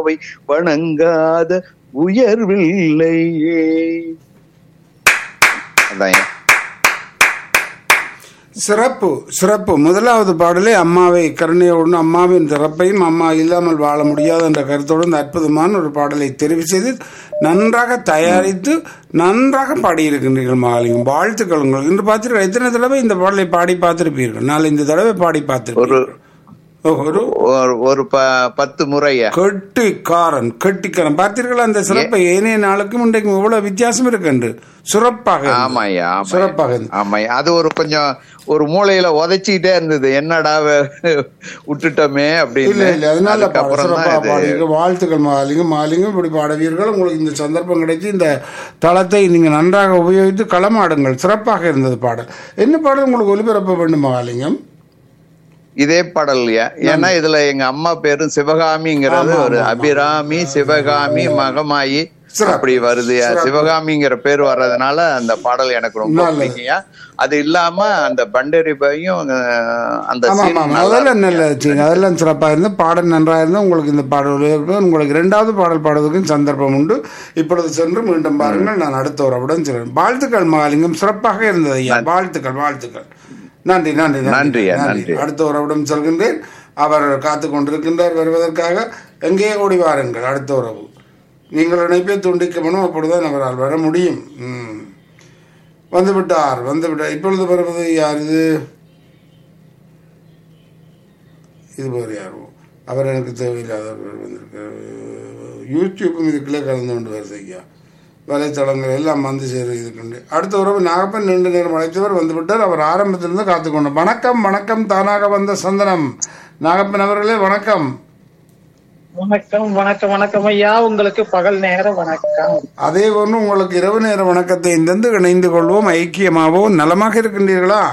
அம்மாவை வணங்காத உயர்வில்லையே அதான் சிறப்பு சிறப்பு முதலாவது பாடலே அம்மாவை கருணையோடு அம்மாவின் சிறப்பையும் அம்மா இல்லாமல் வாழ முடியாது என்ற கருத்தோடு இந்த அற்புதமான ஒரு பாடலை தெரிவு செய்து நன்றாக தயாரித்து நன்றாக பாடியிருக்கின்றீர்கள் மகாலிங்கம் வாழ்த்துக்கள் உங்களுக்கு இன்று பார்த்தீர்கள் எத்தனை தடவை இந்த பாடலை பாடி பார்த்திருப்பீர்கள் நாலு இந்த தடவை பாடி பார்த்திருப்பீர்கள் ஓ, ஒரு ஒரு ஒரு ப- பத்து முறையா கெட்டிக்காரன் கெட்டிக்காரன் பார்த்தீர்களா அந்த சிறப்பை ஏனைய நாளுக்கும் இன்றைக்கும் இவ்வளவு வித்தியாசம் இருக்கு சுரப்பாக இருந்தது. ஆமாய்யா ஆமாய்யா. சிறப்பாக இருந்தது. ஆமாய்யா அது ஒரு கொஞ்சம் ஒரு மூலையில உதைச்சிக்கிட்டே இருந்தது என்னடா வே- விட்டுட்டோமே இல்ல அப்படின்னு இல்ல அதனால பாடு அதுக்கப்புறம் சிறப்பா தான் இது பாடுவீங்க வாழ்த்துக்கள் மாலிங்கம் மாலிங்கம் இப்படி பாடுவீர்கள் உங்களுக்கு இந்த சந்தர்ப்பம் கிடைச்சி இந்த தளத்தை நீங்க நன்றாக உபயோகித்து களமாடுங்கள் சிறப்பாக இருந்தது பாடல் என்ன பாடல் உங்களுக்கு ஒலிபரப்ப வேண்டும் மாலிங்கம் இதே பாடல்லையா ஏன்னா இதுல எங்க அம்மா பேரும் சிவகாமிங்கிறது ஆமா, ஒரு ஆமா, ஆமா. அபிராமி சிவகாமி மகமாயி சிறப்பு. அப்படி வருது சிறப்பு. சிவகாமிங்கிற பேர் வர்றதுனால அந்த பாடல் எனக்கு ரொம்ப நல்லது. பிடிக்கும்யா அது இல்லாம அந்த பண்டரி பையும் அந்த ஆமா scene ஆமா ஆமா. நல்லா அதெல்லாம் நல்ல இருக்கும். சரி அதெல்லாம் சிறப்பாக இருந்து பாடல் நன்றாக இருந்தால் உங்களுக்கு இந்த பாடல் ஒலிபரப்பு உங்களுக்கு இரண்டாவது பாடல் பாடுவதற்கும் சந்தர்ப்பம் உண்டு இப்பொழுது சென்று மீண்டும் பாருங்கள் நான் அடுத்த உறவுடன் செல்றேன் வாழ்த்துக்கள் மாலிங்கம் சிறப்பாக இருந்தது ஐயா வாழ்த்துக்கள் வாழ்த்துக்கள் நன்றி நன்றி நன்றியா, நன்றி. அடுத்த உறவுடன் செல்கின்றேன் அவர் காத்து கொண்டிருக்கின்றார் வருவதற்காக எங்கே ஓடி வாருங்கள் அடுத்த உறவு நீங்கள் இணைப்பை துண்டிக்கணும் அப்பொழுதுதான் அவரால் வர முடியும் ம். வந்து விட்டார் வந்து விட்டார் இப்பொழுது வருவது யார் இது இது வேறு யாரோ அவர் எனக்கு தேவையில்லாதவர் வந்திருக்கார் யூடியூப்பும் இதுக்குள்ளே கலந்து கொண்டு வருது ஐயா வலைத்தளங்கள் எல்லாம் வந்து சேரு இதுக்குண்டு அடுத்த உறவு நாகப்பன் நீண்ட நேரம் அழைத்தவர் வந்துவிட்டார் அவர் ஆரம்பத்திலிருந்து காத்துக்கொண்டார் வணக்கம் வணக்கம் தானாக வந்த சந்தனம் நாகப்பன் அவர்களே வணக்கம் வணக்கம் வணக்கம் வணக்கம் ஐயா உங்களுக்கு பகல் நேர வணக்கம் அதே போன்று உங்களுக்கு இரவு நேர வணக்கத்தை தந்து இணைந்து கொள்வோம் ஐக்கியமாகவும் நலமாக இருக்கின்றீர்களா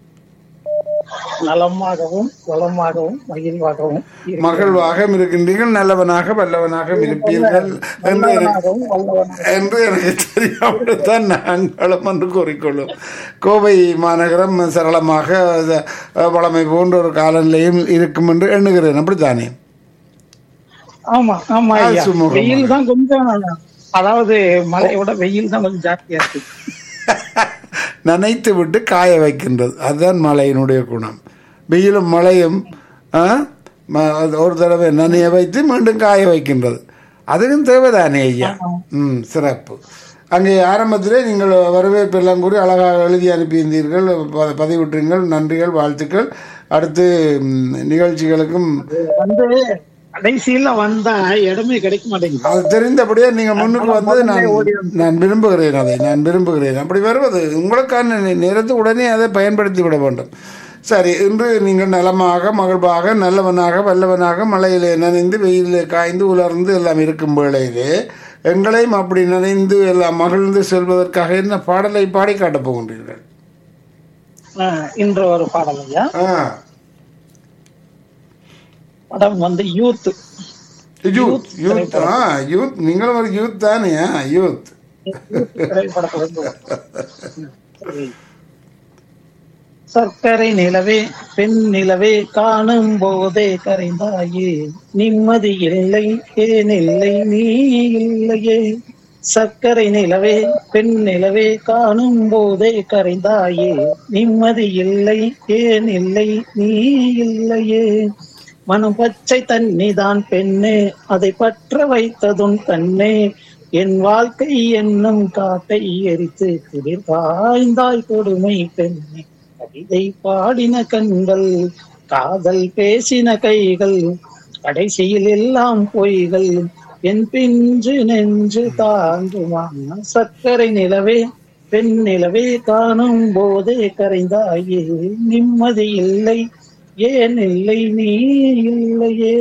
நலமாகவும் வளமாகவும் மகிழ்வாகவும் இருக்கிறேன். மகிழ்வாக இருக்கின்றீர்கள் நல்லவனாக வல்லவனாக இருப்பீர்கள் என்று எனக்கு நல்லவனாகவும் வல்லவனாகவும் என்று எனக்கு தெரியாமல் தான் நாங்களும் என்று கூறிக்கொள்ளும் கோவை மாநகரம் சரளமாக அஹ், வளமை போன்ற ஒரு காலநிலையும் இருக்கும் என்று எண்ணுகிறேன் அப்படித்தானே ஆமா ஆமா ஆ, ஐயா சுமூகமா. வெயில் தான் கொஞ்சம் அதாவது மழையோட வெயில் தான் கொஞ்சம் ஜாஸ்தியா இருக்கு நனைத்து விட்டு காய வைக்கின்றது அதுதான் மழையினுடைய குணம் வெயிலும் மழையும் ஆ, ம- அது ஒரு தடவை நனைய வைத்து மீண்டும் காய வைக்கின்றது அதுக்கும் தேவைதானே ஐயா ம் சிறப்பு அங்கே ஆரம்பத்திலே நீங்கள் வரவேற்பு எல்லாம் கூறி அழகாக எழுதி அனுப்பியிருந்தீர்கள் ப- பதிவிட்டுறீங்கள் நன்றிகள் வாழ்த்துக்கள் அடுத்து ம், நிகழ்ச்சிகளுக்கும் வந்து கடைசியில வந்தா இடமே கிடைக்க மாட்டேங்குது அது தெரிந்தபடியே நீங்கள் முன்னுக்கு வந்து நான் நான் விரும்புகிறேன் அதை நான் விரும்புகிறேன் அப்படி வருவது உங்களுக்கான நே- நேரத்தை உடனே அதை பயன்படுத்தி விட வேண்டும் சரி இன்று நீங்கள் நலமாக மகிழ்வாக நல்லவனாக வல்லவனாக மழையிலே நனைந்து வெயிலிலே காய்ந்து உலர்ந்து எல்லாம் இருக்கும் வேளையிலே எங்களையும் அப்படி நனைந்து எல்லாம் மகிழ்ந்து செல்வதற்காக என்ன பாடலை பாடி காட்டப் போகின்றீர்கள் ஆ, இன்று ஒரு பாடல் ஐயா ஆ படம் வந்து யூத் யூத் யூத் ஆ யூத் நீங்களும் ஒரு யூத் தானே யூத் திரைப்படத்துல இருந்து சரி. சர்க்கரை நிலவே பெண் நிலவே காணும் போதே கரைந்தாயே நிம்மதி இல்லை ஏன் இல்லை நீ இல்லையே சர்க்கரை நிலவே பெண் நிலவே காணும் போதே கரைந்தாயே நிம்மதி இல்லை ஏன் இல்லை நீ இல்லையே மனம் பச்சை தண்ணிதான் பெண்ணே அதை பற்ற வைத்ததும் கண்ணே என் வாழ்க்கை என்னும் காட்டை எரித்து குளிர் காய்ந்தாய் கொடுமை பெண்ணே கவிதை பாடின கண்கள் காதல் பேசின கைகள் கடைசியில் எல்லாம் பொய்கள் என் பிஞ்சு நெஞ்சு தாங்குமா சர்க்கரை நிலவே பெண் நிலவே காணும் போதே கரைந்தாயே நிம்மதி இல்லை ஏன் இல்லை நீ இல்லையே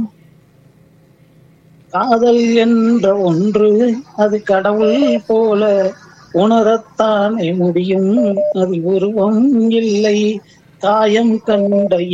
காதல் என்ற ஒன்று அது கடவுள் போல உணரத்தானே முடியும் அது உருவம் இல்லை காயம் கண்ட